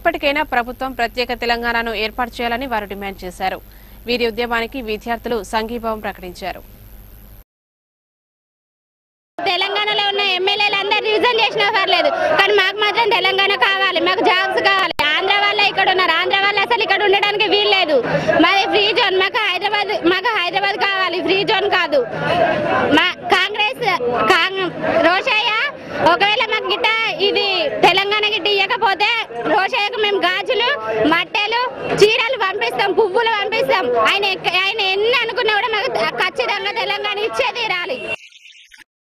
ఇప్పటికైనా ప్రభుత్వం ప్రత్యేక తెలంగాణను ఏర్పాటు చేయాలని వారు డిమాండ్ చేశారు వీరి ఉద్యమానికి విద్యార్థులు సంఘీభావం ప్రకటించారు తెలంగాణలో ఉన్న ఎమ్మెల్యేలు అందరు రివిజన్ చేసినా పర్లేదు కానీ మాకు మాత్రం తెలంగాణ కావాలి మాకు జాబ్స్ కావాలి ఆంధ్ర వాళ్ళే ఇక్కడ ఉన్నారు ఆంధ్ర వాళ్ళు అసలు ఇక్కడ ఉండడానికి వీల్లేదు మాది ఫ్రీ జోన్ మాకు హైదరాబాద్ మాకు హైదరాబాద్ కావాలి ఫ్రీ జోన్ కాదు మా కాంగ్రెస్ కాంగ్- రోషయ్య ఒకవేళ మాకు గిట్ట ఇది తెలంగాణ గిట్ట ఇవ్వకపోతే రోషయ్యకు మేము గాజులు మట్టెలు చీరలు పంపిస్తాం పువ్వులు పంపిస్తాం ఆయన ఎక్క- ఆయన ఎన్ని అనుకున్నా కూడా మాకు ఖచ్చితంగా తెలంగాణ ఇచ్చే తీరాలి